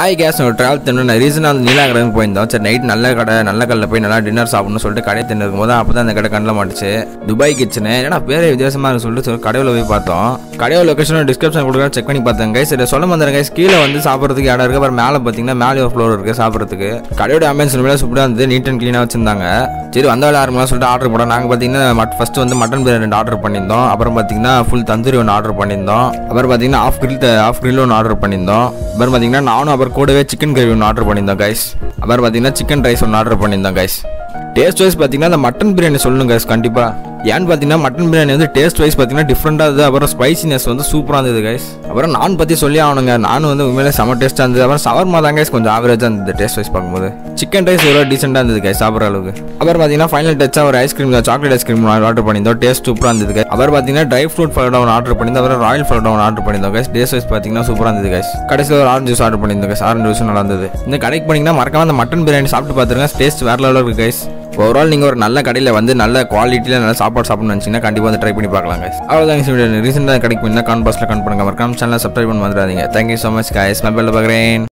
Hi guys ஒரு travel தின்னு நான் ரீசனாக வந்து நீலாகரன் போயிருந்தோம் சரி நைட் நல்ல கடை நல்ல கடையில் போய் நல்லா டின்னர் சாப்பிடணும்னு சொல்லிட்டு கடை தின்னு இருக்கும்போது அப்போ தான் அந்த கடை கண்ணில் மாட்டுச்சு துபாய் கிச்சனு ஏன்னா பேரே வித்தியாசமாக இருக்குன்னு சொல்லிட்டு சொல்லி கடையில் போய் பார்த்தோம் கடையோட லொக்கேஷன் டிஸ்கிரிப்ஷன் கொடுக்குறேன் செக் பண்ணி பார்த்தேன் கைஸ் சரி சொல்ல வந்தேன் கைஸ் கீழே வந்து சாப்பிட்றதுக்கு இடம் இருக்குது அப்புறம் மேலே பார்த்தீங்கன்னா மேலே ஒரு ஃப்ளோர் இருக்குது சாப்பிட்றதுக்கு கடையோட ஆம்பியன்ஸ் உண்மையிலே சூப்பராக இருந்தது நீட் அண்ட் க்ளீனாக வச்சிருந்தாங்க சரி வந்த வேலை ஆரம்பம் சொல்லிட்டு ஆர்டர் போட்டோம் நாங்கள் பார்த்தீங்கன்னா மட் ஃபஸ்ட்டு வந்து மட்டன் பிரியாணி ரெண்டு ஆர்டர் பண்ணியிருந்தோம் அப்புறம் பார்த்தீங்கன்னா ஃபுல் தந்தூரி ஒன்று ஆர்டர் பண்ணியிருந்தோம் அப்புறம் பார்த்தீங்கன்னா ஆஃப் கிரில் ஆஃப் கிரில் ஒன்று ஆர்டர் பண்ணியிருந்தோம் அப்புறம் பார்த்தீங்கன்னா நானும் அப்புறம் கூடவே சிக்கன் கிரேவி ஒன்று ஆர்டர் பண்ணியிருந்தோம் கைஸ் அப்புறம் பார்த்தீங்கன்னா சிக்கன் ரைஸ் ஒன்று ஆர்டர் பண்ணியிருந்தோம் கைஸ் டேஸ்ட் வைஸ் பார்த்தீங்கன்னா அந்த மட்டன் பிரியாணி சொல்லணும் கைஸ் கண்டிப்பாக ஏன்னு பார்த்தீங்கன்னா மட்டன் பிரியாணி வந்து டேஸ்ட் வைஸ் பார்த்தீங்கன்னா டிஃப்ரெண்டாக இருந்தது அப்புறம் ஸ்பைசினஸ் வந்து சூப்பராக இருந்தது கைஸ் அப்புறம் நான் பற்றி சொல்லி ஆகணுங்க நான் வந்து உண்மையிலே செம டேஸ்ட்டாக இருந்தது அப்புறம் சவர்மா தான் கைஸ் கொஞ்சம் ஆவரேஜாக இருந்தது டேஸ்ட் வைஸ் பார்க்கும்போது சிக்கன் ரைஸ் எவ்வளோ டீசெண்டாக இருந்தது கைஸ் சாப்பிட்ற அளவுக்கு அப்புறம் பார்த்தீங்கன்னா ஃபைனல் டச்சாக ஒரு ஐஸ்கிரீம் சாக்லேட் ஐஸ்கிரீம் ஆர்டர் பண்ணியிருந்தோம் டேஸ்ட் சூப்பராக இருந்தது guys. அப்புறம் பார்த்தீங்கன்னா ட்ரை ஃப்ரூட் ஃபலோடா ஒன்று ஆர்டர் பண்ணியிருந்தோம் அப்புறம் ராயல் ஃபலோடா ஒன்று ஆர்டர் பண்ணியிருந்தோம் கைஸ் டேஸ்ட் வைஸ் பார்த்தீங்கன்னா சூப்பராக இருந்தது கைஸ் கடைசியில் ஒரு ஆரஞ்சு ஜூஸ் ஆர்டர் பண்ணியிருந்தோம் கைஸ் ஆரஞ்சு ஜூஸ் நல்லா இருந்தது இந்த கடைக்கு போனீங்கன்னா மறக்காம அந்த மட்டன் பிரியாணி சாப்பிட்டு பார்த்துருங்க டேஸ்ட் வேற லெவலில் இருக்கு கைஸ் ஓவரால் நீங்கள் ஒரு நல்ல கடையில் வந்து நல்ல குவாலிட்டியில் நல்ல சாப்பாடு சாப்பிடணும்னு நினச்சிங்கன்னா கண்டிப்பாக வந்து ட்ரை பண்ணி பார்க்கலாம் guys அவ்வளோதாங்க ரீசெண்டாக கடைக்கு போயிருந்தா கான் பாஸில் கன் பண்ணுங்க மறக்காம சேனலை சப்ஸ்கிரைப் பண்ண வந்துடாதீங்க தேங்க்யூ ஸோ மச் கைஸ் மொபைலில் பார்க்குறேன்